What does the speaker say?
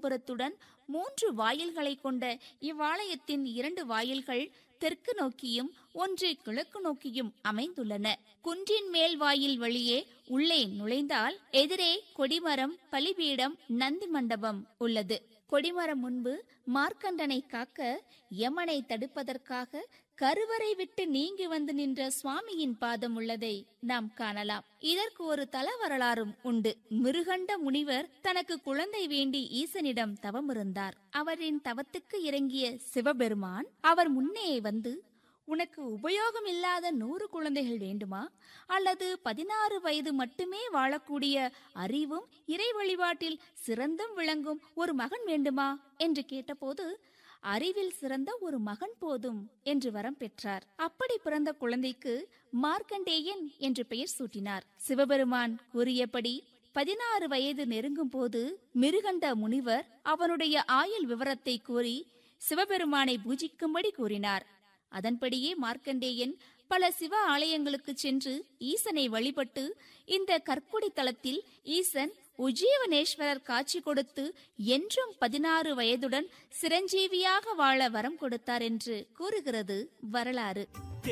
கோபுரத்துடன் மூன்று வாயில்களை கொண்ட இவ்வாலயத்தின் இரண்டு வாயில்கள் தெற்கு நோக்கியும் ஒன்று கிழக்கு நோக்கியும் அமைந்துள்ளன குன்றின் மேல் வாயில் வழியே உள்ளே நுழைந்தால் எதிரே கொடிமரம் பலிபீடம் நந்தி மண்டபம் உள்ளது கொடிமரம் முன்பு மார்க்கண்டனை காக்க யமனை தடுப்பதற்காக கருவறை விட்டு நீங்கி வந்து நின்ற சுவாமியின் பாதம் உள்ளதை நாம் காணலாம் இதற்கு ஒரு தல வரலாறும் உண்டு மிருகண்ட முனிவர் தனக்கு குழந்தை வேண்டி ஈசனிடம் தவமிருந்தார் அவரின் தவத்துக்கு இறங்கிய சிவபெருமான் அவர் முன்னே வந்து உனக்கு உபயோகம் இல்லாத நூறு குழந்தைகள் வேண்டுமா அல்லது பதினாறு வயது மட்டுமே வாழக்கூடிய அறிவும் இறை வழிபாட்டில் சிறந்தும் விளங்கும் ஒரு மகன் வேண்டுமா என்று கேட்டபோது அறிவில் சிறந்த ஒரு மகன் போதும் என்று வரம் பெற்றார் அப்படி பிறந்த குழந்தைக்கு மார்க்கண்டேயன் என்று பெயர் சூட்டினார் சிவபெருமான் கூறியபடி பதினாறு வயது நெருங்கும் போது மிருகண்ட முனிவர் அவனுடைய ஆயுள் விவரத்தை கூறி சிவபெருமானை பூஜிக்கும்படி கூறினார் அதன்படியே மார்க்கண்டேயன் பல சிவ ஆலயங்களுக்கு சென்று ஈசனை வழிபட்டு இந்த கற்குடி தலத்தில் ஈசன் உஜீவனேஸ்வரர் காட்சி கொடுத்து என்றும் பதினாறு வயதுடன் சிரஞ்சீவியாக வாழ வரம் கொடுத்தார் என்று கூறுகிறது வரலாறு